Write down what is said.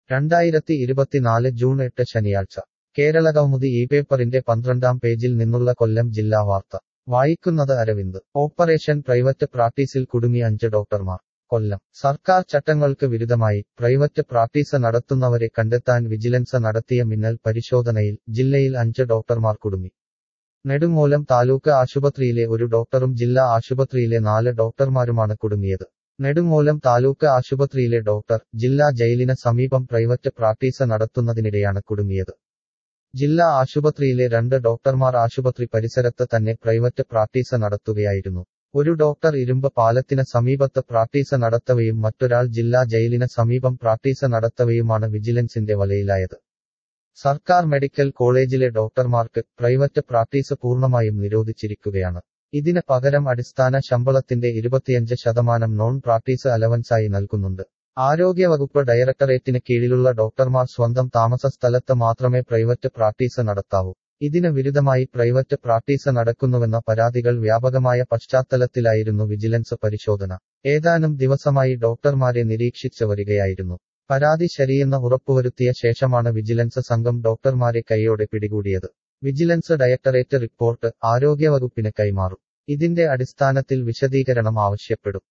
രണ്ടായിരത്തി ഇരുപത്തിനാല് ജൂൺ എട്ട് ശനിയാഴ്ച കേരളകൗമുദി ഈ പേപ്പറിന്റെ പന്ത്രണ്ടാം പേജിൽ നിന്നുള്ള കൊല്ലം ജില്ലാ വാർത്ത വായിക്കുന്നത് അരവിന്ദ് ഓപ്പറേഷൻ പ്രൈവറ്റ് പ്രാക്ടീസിൽ കുടുങ്ങി അഞ്ച് ഡോക്ടർമാർ കൊല്ലം സർക്കാർ ചട്ടങ്ങൾക്ക് വിരുദ്ധമായി പ്രൈവറ്റ് പ്രാക്ടീസ് നടത്തുന്നവരെ കണ്ടെത്താൻ വിജിലൻസ് നടത്തിയ മിന്നൽ പരിശോധനയിൽ ജില്ലയിൽ അഞ്ച് ഡോക്ടർമാർ കുടുങ്ങി നെടുങ്ങോലം താലൂക്ക് ആശുപത്രിയിലെ ഒരു ഡോക്ടറും ജില്ലാ ആശുപത്രിയിലെ നാല് ഡോക്ടർമാരുമാണ് കുടുങ്ങിയത് നെടുങ്ങോലം താലൂക്ക് ആശുപത്രിയിലെ ഡോക്ടർ ജില്ലാ ജയിലിന് സമീപം പ്രൈവറ്റ് പ്രാക്ടീസ് നടത്തുന്നതിനിടെയാണ് കുടുങ്ങിയത് ജില്ലാ ആശുപത്രിയിലെ രണ്ട് ഡോക്ടർമാർ ആശുപത്രി പരിസരത്ത് തന്നെ പ്രൈവറ്റ് പ്രാക്ടീസ് നടത്തുകയായിരുന്നു ഒരു ഡോക്ടർ ഇരുമ്പ് പാലത്തിന് സമീപത്ത് പ്രാക്ടീസ് നടത്തവയും മറ്റൊരാൾ ജില്ലാ ജയിലിന് സമീപം പ്രാക്ടീസ് നടത്തവയുമാണ് വിജിലൻസിന്റെ വലയിലായത് സർക്കാർ മെഡിക്കൽ കോളേജിലെ ഡോക്ടർമാർക്ക് പ്രൈവറ്റ് പ്രാക്ടീസ് പൂർണ്ണമായും നിരോധിച്ചിരിക്കുകയാണ് ഇതിന് പകരം അടിസ്ഥാന ശമ്പളത്തിന്റെ ഇരുപത്തിയഞ്ച് ശതമാനം നോൺ പ്രാക്ടീസ് അലവൻസായി നൽകുന്നുണ്ട് ആരോഗ്യവകുപ്പ് ഡയറക്ടറേറ്റിന് കീഴിലുള്ള ഡോക്ടർമാർ സ്വന്തം താമസ സ്ഥലത്ത് മാത്രമേ പ്രൈവറ്റ് പ്രാക്ടീസ് നടത്താവൂ ഇതിന് വിരുദ്ധമായി പ്രൈവറ്റ് പ്രാക്ടീസ് നടക്കുന്നുവെന്ന പരാതികൾ വ്യാപകമായ പശ്ചാത്തലത്തിലായിരുന്നു വിജിലൻസ് പരിശോധന ഏതാനും ദിവസമായി ഡോക്ടർമാരെ നിരീക്ഷിച്ചു വരികയായിരുന്നു പരാതി ശരിയെന്ന് ഉറപ്പുവരുത്തിയ ശേഷമാണ് വിജിലൻസ് സംഘം ഡോക്ടർമാരെ കൈയോടെ പിടികൂടിയത് വിജിലൻസ് ഡയറക്ടറേറ്റ് റിപ്പോർട്ട് ആരോഗ്യവകുപ്പിന് കൈമാറും ഇതിന്റെ അടിസ്ഥാനത്തിൽ വിശദീകരണം ആവശ്യപ്പെടും